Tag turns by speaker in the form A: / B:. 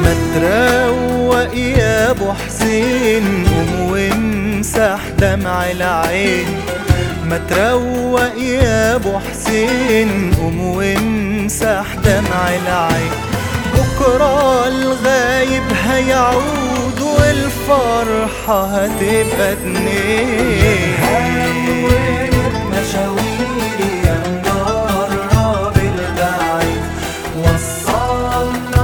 A: ما تروق يا ابو حسين قوم وامسح دمع العين ما تروق يا ابو حسين قوم وامسح دمع العين بكرة الغايب هيعود والفرحة هتبقى اتنين مشاويري يا مجرب البعيد وصلنا